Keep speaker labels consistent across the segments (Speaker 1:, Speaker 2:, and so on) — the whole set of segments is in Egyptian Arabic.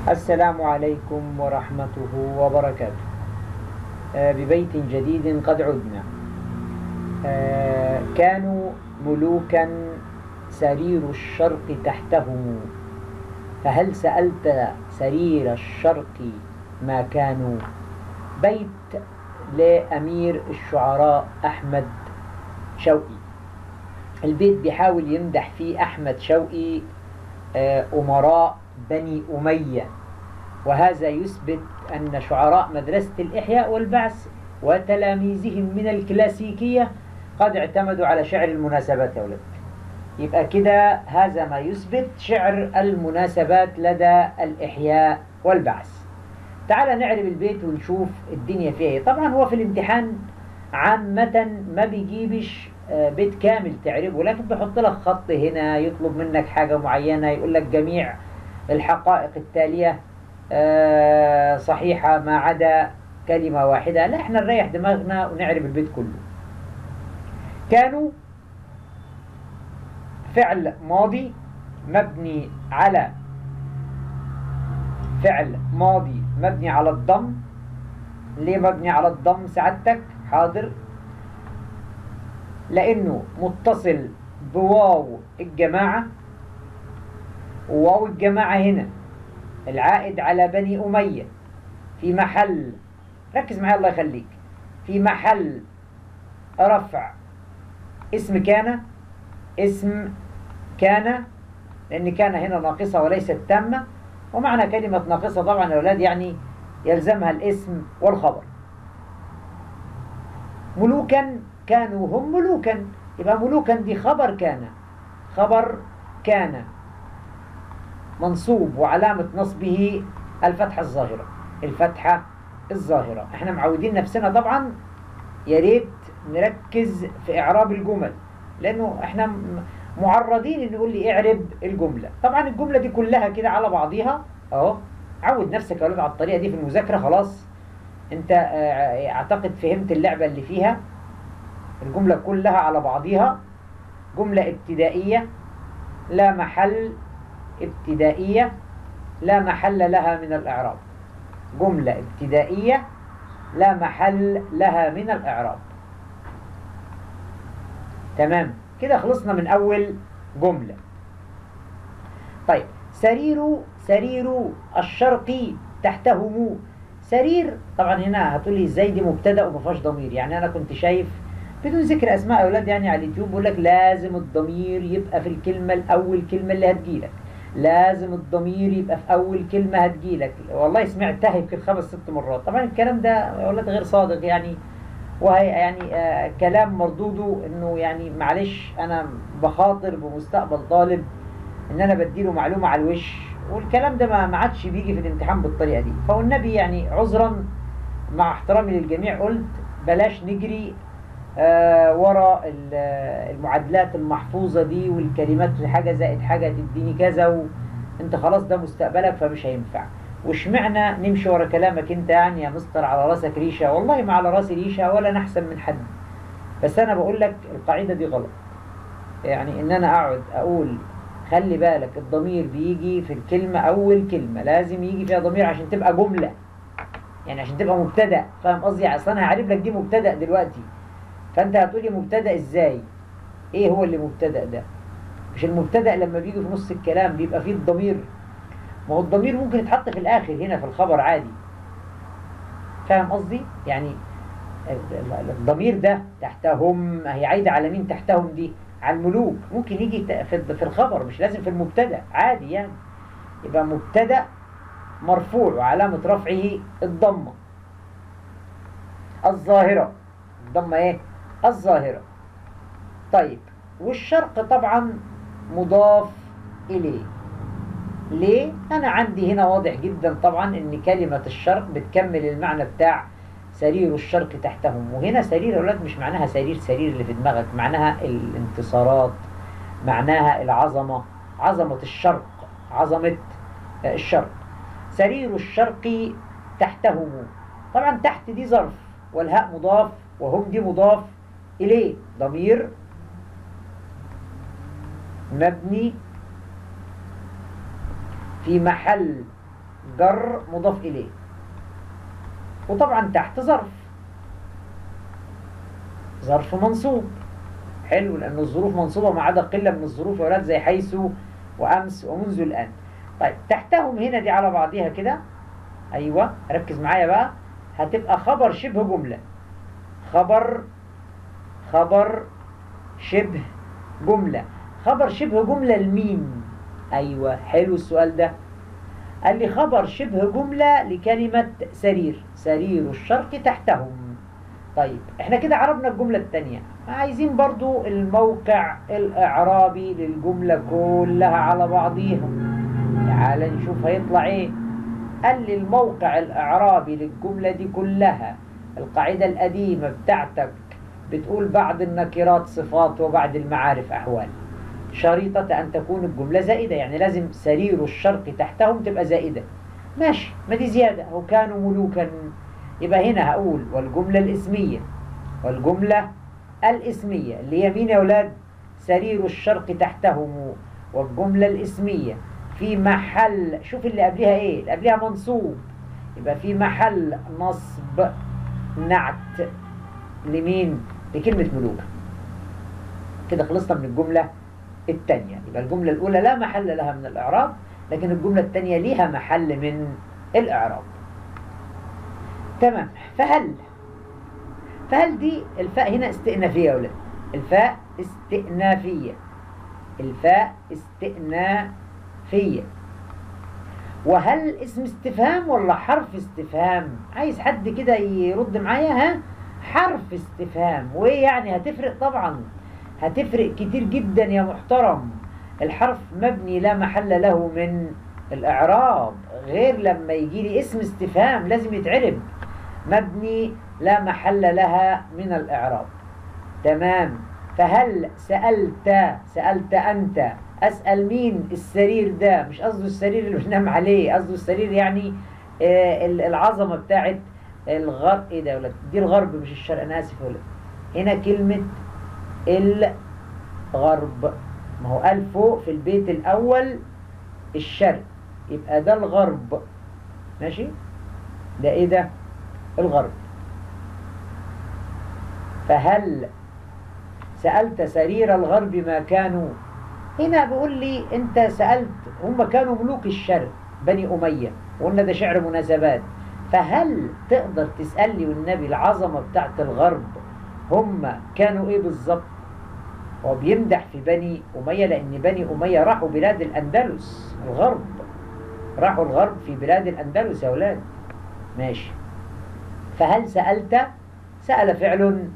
Speaker 1: السلام عليكم ورحمته وبركاته آه، ببيت جديد قد عدنا آه، كانوا ملوكا سرير الشرق تحتهم فهل سألت سرير الشرق ما كانوا بيت لأمير الشعراء أحمد شوقي البيت بيحاول يمدح فيه أحمد شوقي آه، أمراء بني أمية وهذا يثبت أن شعراء مدرسة الإحياء والبعث وتلاميذهم من الكلاسيكية قد اعتمدوا على شعر المناسبات يا ولد يبقى كده هذا ما يثبت شعر المناسبات لدى الإحياء والبعث تعال نعرب البيت ونشوف الدنيا فيها ايه طبعا هو في الامتحان عامة ما بيجيبش آه، بيت كامل تعربه لكن بيحط لك خط هنا يطلب منك حاجة معينة يقول لك جميع الحقائق التالية آه، صحيحة ما عدا كلمة واحدة لا احنا نريح دماغنا ونعرب البيت كله كانوا فعل ماضي مبني على فعل ماضي مبني على الضم ليه مبني على الضم سعادتك حاضر لانه متصل بواو الجماعة وواو الجماعة هنا العائد على بني أمية في محل ركز معايا الله يخليك في محل رفع اسم كان اسم كان لأن كان هنا ناقصة وليست تامة ومعنى كلمة ناقصة طبعا يا أولاد يعني يلزمها الاسم والخبر ملوكا كانوا هم ملوكا يبقى ملوكا دي خبر كان خبر كان منصوب وعلامة نصبه الفتحة الظاهرة الفتحة الظاهرة احنا معودين نفسنا طبعا يا ريت نركز في إعراب الجمل لأنه احنا معرضين ان نقول لي اعرب الجملة طبعا الجملة دي كلها كده على بعضيها اهو عود نفسك يا ولد على الطريقة دي في المذاكرة خلاص انت اه اعتقد فهمت اللعبة اللي فيها الجملة كلها على بعضيها جملة ابتدائية لا محل ابتدائية لا محل لها من الإعراب جملة ابتدائية لا محل لها من الإعراب تمام كده خلصنا من أول جملة طيب سرير سرير الشرقي تحته سرير طبعا هنا هتقولي ازاي دي مبتدا وما فيهاش ضمير يعني انا كنت شايف بدون ذكر اسماء اولاد يعني على اليوتيوب بيقول لك لازم الضمير يبقى في الكلمه الاول كلمه اللي هتجيلك لازم الضمير يبقى في اول كلمه هتجيلك والله سمعتها يمكن خمس ست مرات طبعا الكلام ده يا اولاد غير صادق يعني وهي يعني آه كلام مردوده انه يعني معلش انا بخاطر بمستقبل طالب ان انا بديله معلومه على الوش والكلام ده ما عادش بيجي في الامتحان بالطريقه دي فالنبي يعني عذرا مع احترامي للجميع قلت بلاش نجري آه ورا المعادلات المحفوظة دي والكلمات حاجة زائد حاجة تديني كذا وانت خلاص ده مستقبلك فمش هينفع واشمعنا نمشي ورا كلامك انت يعني يا مستر على راسك ريشة والله ما على راسي ريشة ولا انا احسن من حد بس انا بقول لك القاعدة دي غلط يعني ان انا اقعد اقول خلي بالك الضمير بيجي في الكلمة اول كلمة لازم يجي فيها ضمير عشان تبقى جملة يعني عشان تبقى مبتدأ فاهم قصدي اصل انا هعرف لك دي مبتدأ دلوقتي فانت هتقولي مبتدا ازاي ايه هو اللي مبتدا ده مش المبتدا لما بيجي في نص الكلام بيبقى فيه الضمير ما هو الضمير ممكن يتحط في الاخر هنا في الخبر عادي فاهم قصدي يعني الضمير ده تحتهم هي عايده على مين تحتهم دي على الملوك ممكن يجي في الخبر مش لازم في المبتدا عادي يعني يبقى مبتدا مرفوع وعلامه رفعه الضمه الظاهره الضمه ايه الظاهرة طيب والشرق طبعا مضاف إليه ليه؟ أنا عندي هنا واضح جدا طبعا إن كلمة الشرق بتكمل المعنى بتاع سرير الشرق تحتهم وهنا سرير أولاد مش معناها سرير سرير اللي في دماغك معناها الانتصارات معناها العظمة عظمة الشرق عظمة الشرق سرير الشرق تحتهم طبعا تحت دي ظرف والهاء مضاف وهم دي مضاف إليه ضمير مبني في محل جر مضاف إليه وطبعا تحت ظرف ظرف منصوب حلو لأن الظروف منصوبة ما عدا قلة من الظروف يا ولاد زي حيث وأمس ومنذ الآن طيب تحتهم هنا دي على بعضيها كده أيوة ركز معايا بقى هتبقى خبر شبه جملة خبر خبر شبه جملة خبر شبه جملة لمين أيوة حلو السؤال ده قال لي خبر شبه جملة لكلمة سرير سرير الشرق تحتهم طيب احنا كده عربنا الجملة التانية عايزين برضو الموقع الإعرابي للجملة كلها على بعضيها تعال نشوف هيطلع ايه قال لي الموقع الإعرابي للجملة دي كلها القاعدة القديمة بتاعتك بتقول بعد النكرات صفات وبعد المعارف أحوال شريطة أن تكون الجملة زائدة يعني لازم سرير الشرق تحتهم تبقى زائدة ماشي ما دي زيادة أو كانوا ملوكا يبقى هنا هقول والجملة الاسمية والجملة الاسمية اللي هي مين يا أولاد سرير الشرق تحتهم والجملة الاسمية في محل شوف اللي قبلها ايه اللي قبلها منصوب يبقى في محل نصب نعت لمين لكلمة ملوك كده خلصنا من الجملة الثانية يبقى الجملة الأولى لا محل لها من الإعراب لكن الجملة الثانية ليها محل من الإعراب تمام فهل فهل دي الفاء هنا استئنافية يا ولد الفاء استئنافية الفاء استئنافية وهل اسم استفهام ولا حرف استفهام عايز حد كده يرد معايا ها حرف استفهام وايه يعني هتفرق طبعا هتفرق كتير جدا يا محترم الحرف مبني لا محل له من الإعراب غير لما يجي لي اسم استفهام لازم يتعرب مبني لا محل لها من الإعراب تمام فهل سألت سألت أنت أسأل مين السرير ده مش قصده السرير اللي بننام عليه قصده السرير يعني آه العظمة بتاعت الغرب ايه ده يا ولاد دي الغرب مش الشرق انا اسف يا ولاد هنا كلمة الغرب ما هو قال فوق في البيت الأول الشرق يبقى ده الغرب ماشي ده ايه ده الغرب فهل سألت سرير الغرب ما كانوا هنا بيقول لي انت سألت هم كانوا ملوك الشرق بني أمية وقلنا ده شعر مناسبات فهل تقدر تسألني والنبي العظمة بتاعت الغرب هم كانوا ايه بالظبط هو بيمدح في بني أمية لأن بني أمية راحوا بلاد الأندلس الغرب راحوا الغرب في بلاد الأندلس يا أولاد ماشي فهل سألت سأل فعل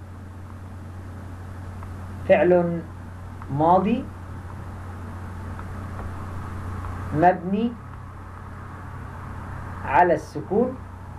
Speaker 1: فعل ماضي مبني على السكون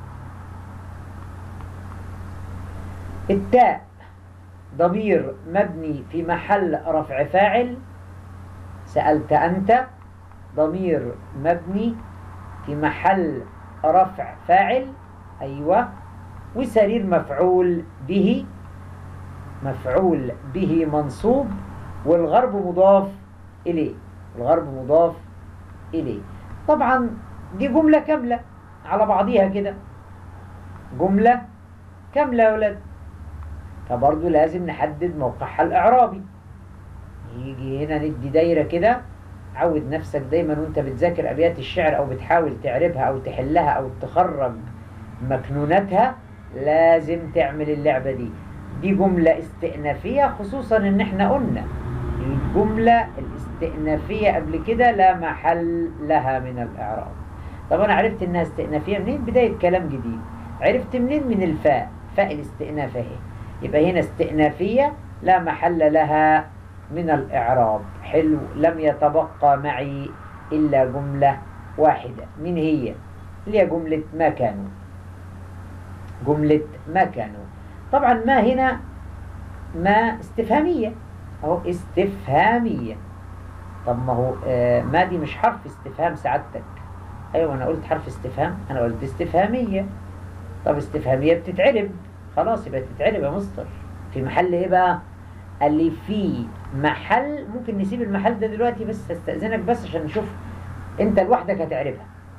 Speaker 1: التاء ضمير مبني في محل رفع فاعل سألت أنت ضمير مبني في محل رفع فاعل أيوة وسرير مفعول به مفعول به منصوب والغرب مضاف إليه الغرب مضاف إليه طبعا دي جملة كاملة على بعضيها كده جملة كاملة يا ولاد فبرضه لازم نحدد موقعها الإعرابي يجي هنا ندي دايرة كده عود نفسك دايما وانت بتذاكر أبيات الشعر أو بتحاول تعربها أو تحلها أو تخرج مكنوناتها لازم تعمل اللعبة دي دي جملة استئنافية خصوصا ان احنا قلنا الجملة الاستئنافية قبل كده لا محل لها من الإعراب طب أنا عرفت إنها استئنافية منين بداية كلام جديد عرفت منين من الفاء فاء الاستئناف اهي يبقى هنا استئنافية لا محل لها من الإعراب حلو لم يتبقى معي إلا جملة واحدة من هي اللي هي جملة ما كانوا جملة ما كانوا طبعا ما هنا ما استفهامية أهو استفهامية طب ما هو آه ما دي مش حرف استفهام سعادتك أيوة أنا قلت حرف استفهام أنا قلت استفهامية طب استفهامية بتتعرب خلاص يبقى تتعرب يا مستر في محل إيه بقى قال لي في محل ممكن نسيب المحل ده دلوقتي بس استأذنك بس عشان نشوف أنت لوحدك هتعرفها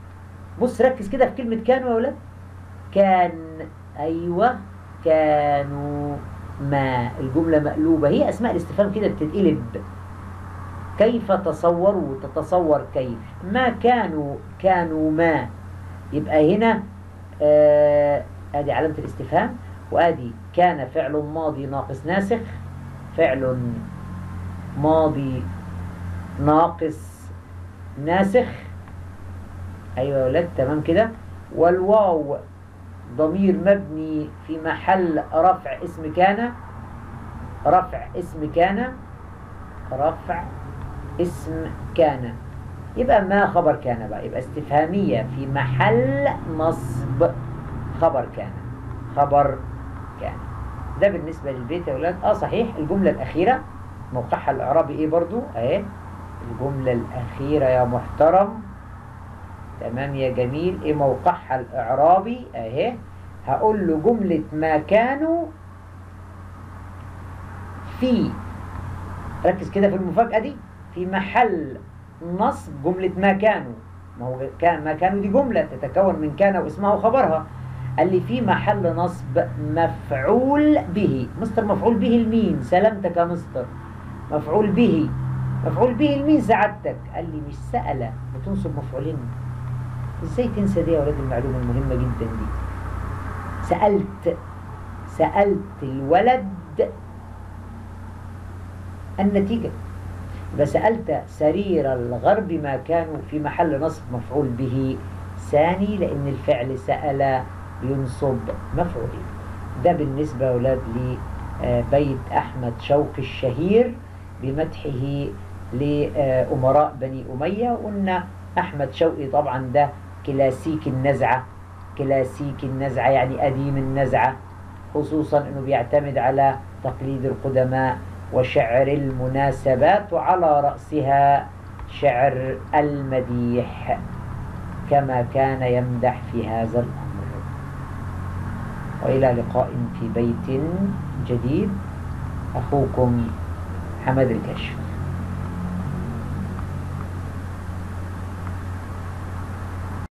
Speaker 1: بص ركز كده في كلمة كانوا يا ولاد كان أيوة كانوا ما الجملة مقلوبة هي أسماء الاستفهام كده بتتقلب كيف تصوروا تتصور كيف ما كانوا كانوا ما يبقى هنا آه ادي علامة الاستفهام وادي كان فعل ماضي ناقص ناسخ فعل ماضي ناقص ناسخ ايوه يا ولاد تمام كده والواو ضمير مبني في محل رفع اسم كان رفع اسم كان رفع اسم كان يبقى ما خبر كان بقى يبقى استفهامية في محل نصب خبر كان خبر كان ده بالنسبة للبيت يا ولاد اه صحيح الجملة الأخيرة موقعها الإعرابي ايه برضو اهي الجملة الأخيرة يا محترم تمام يا جميل ايه موقعها الإعرابي اهي هقول له جملة ما كانوا في ركز كده في المفاجأة دي في محل نصب جملة ما كانوا ما هو كان ما كانوا دي جملة تتكون من كان واسمها وخبرها قال لي في محل نصب مفعول به مستر مفعول به المين سلامتك يا مستر مفعول به مفعول به المين سعادتك قال لي مش سأل بتنصب مفعولين ازاي تنسى دي يا ولاد المعلومة المهمة جدا دي سألت سألت الولد النتيجة يبقى سألت سرير الغرب ما كانوا في محل نصب مفعول به ثاني لأن الفعل سأل ينصب مفعولين ده بالنسبة يا أولاد لبيت أحمد شوقي الشهير بمدحه لأمراء بني أمية وقلنا أحمد شوقي طبعا ده كلاسيك النزعة كلاسيك النزعة يعني قديم النزعة خصوصا أنه بيعتمد على تقليد القدماء وشعر المناسبات وعلى رأسها شعر المديح كما كان يمدح في هذا الأمر وإلى لقاء في بيت جديد أخوكم حمد الكشف